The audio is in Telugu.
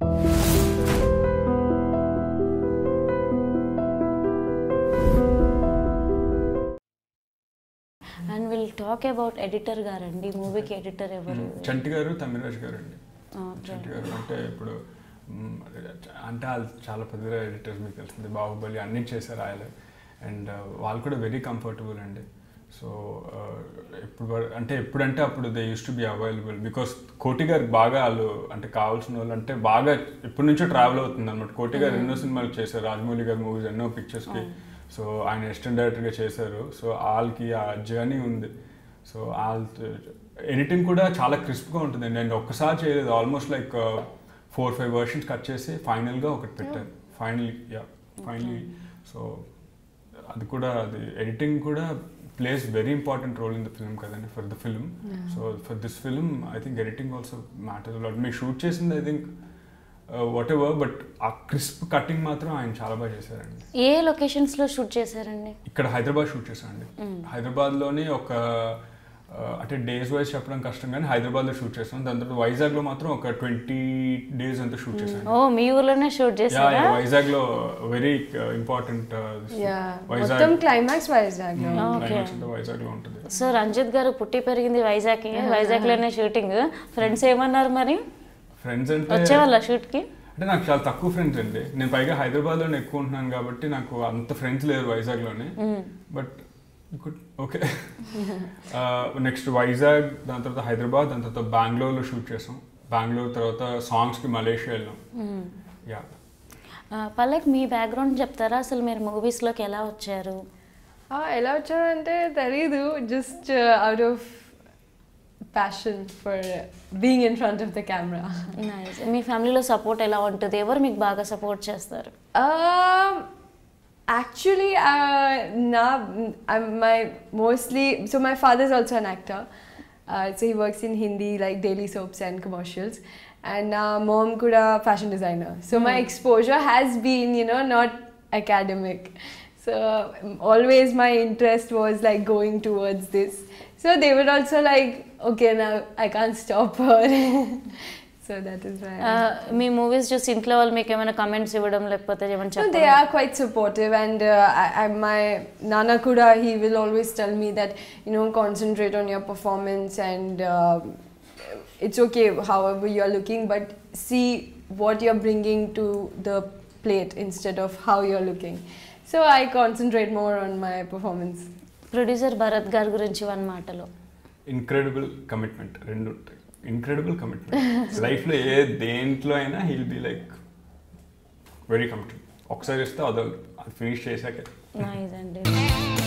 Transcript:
And will talk about editor గారండి మూవీకి ఎడిటర్ ఎవరు చంటి గారు తమిళరాజు గారు అండి Okay. చంటి గారు అంటే ఇప్పుడు మ్, అంటే వాళ్ళు చాలా పెద్ద ఎడిటర్స్ మీకు తెలిసింది బాహుబలి అన్నీ చేశారు ఆయన అండ్ వాళ్ళు కూడా వెరీ కంఫర్టబుల్ అండి సో ఇప్పుడు వర- అంటే ఎప్పుడంటే అప్పుడు they used to be available because Koti గారు బాగా వాళ్ళు అంటే కావాల్సిన వాళ్ళు అంటే బాగా ఎప్పటి నుంచో ట్రావెల్ అవుతుంది అనమాట కోటి గారు ఎన్నో సినిమాలు చేశారు రాజమౌళి గారి మూవీస్ ఎన్నో పిక్చర్స్కి సో ఆయన అసిస్టెంట్ డైరెక్టర్గా చేశారు సో వాళ్ళకి ఆ జర్నీ ఉంది సో వాళ్ళ ఎడిటింగ్ కూడా చాలా క్రిస్ప్గా ఉంటుంది నేను ఒక్కసారి చేయలేదు almost like four five versions cut చేసి ఫైనల్గా ఒకటి పెట్టాను ఫైనలీ యా ఫైనలీ సో అది కూడా అది ఎడిటింగ్ కూడా plays very important role in the film కదండి for the film so for this film I think editing also matter lot మీరు షూట్ చేసింది I think whatever but uh crisp cutting మాత్రం ఆయన చాలా బాగా చేశారండి ఏ లొకేషన్స్ లో షూట్ చేశారండి ఇక్కడ హైదరాబాద్ షూట్ చేశానండి హైదరాబాద్లోనే ఒక ఆ, అంటే డేస్ వైజ్ చెప్పడం కష్టం కానీ హైదరాబాద్లో షూట్ చేస్తాం దాని తర్వాత వైజాగ్లో మాత్రం ఒక ట్వంటీ డేస్ అంతా షూట్ చేశాను ఓ మీ ఊర్లోనే షూట్ యా చేశారా వైజాగ్లో వెరీ ఇంపార్టెంట్ యా వైజాగ్ మొత్తం క్లైమాక్స్ వైజాగ్ లో క్లైమాక్స్ అంతా వైజాగ్లో ఉంటుంది సో రంజిత్ గారు పుట్టి పెరిగింది వైజాగ్ వైజాగ్ లోనే షూటింగ్ ఫ్రెండ్స్ ఏమన్నారు మరి ఫ్రెండ్స్ అంటే వచ్చేవాళ్ళ షూట్ కి అంటే నాకు చాలా తక్కువ ఫ్రెండ్స్ అండి నేను పైగా హైదరాబాద్లోనే ఎక్కువ ఉంటున్నాను కాబట్టి నాకు అంత ఫ్రెండ్స్ లేరు వైజాగ్లోనే but good okay next Vizag దాని తర్వాత హైదరాబాద్ దాని తర్వాత బెంగళూరులో షూట్ చేసాం బెంగళూరు తర్వాత సాంగ్స్కి మలేషియా వెళ్ళాం యా పల్లెక్ మీ బ్యాక్గ్రౌండ్ చెప్తారా అసలు మీరు మూవీస్ లోకి ఎలా వచ్చారు ఆ, ఎలా వచ్చానంటే తెలీదు just out of passion for being in front of the camera Nice. మీ ఫ్యామిలీలో సపోర్ట్ ఎలా ఉంటుంది ఎవరు మీకు బాగా సపోర్ట్ చేస్తారు Um, actually, uh, nah, I'm my mostly. So my father's also an actor. Uh, so he works in Hindi, like daily soaps and commercials. And uh, mom kuda fashion designer. So my exposure has been, you know, not academic. So um, always my interest was like going towards this. So they were also like, okay, now I can't stop her. so that is why. I- మీ మూవీస్ చూసి ఇంట్లో వాళ్ళు మీకు ఏమైనా కమెంట్స్ ఇవ్వడం లేకపోతే ఏమైనా No, they చెప్పడం are quite supportive, and uh, I, I, my Nana Kuda, he will always tell me that you know concentrate on your performance, and uh, it's okay however you are looking, but see what you're bringing to the plate instead of how you're looking. So I concentrate more on my performance. Producer Bharat గారి గురించి వన్ మాటలో ఇన్క్రెడిబుల్ కమిట్మెంట్ రెండు ఉంటాయి ఇన్క్రెడిబుల్ కమిట్మెంట్ లైఫ్లో ఏ దేంట్లో అయినా he'll be like very committed ఒకసారి ఇస్తే వదలదు అది ఫినిష్ చేశాకే నైస్ అండి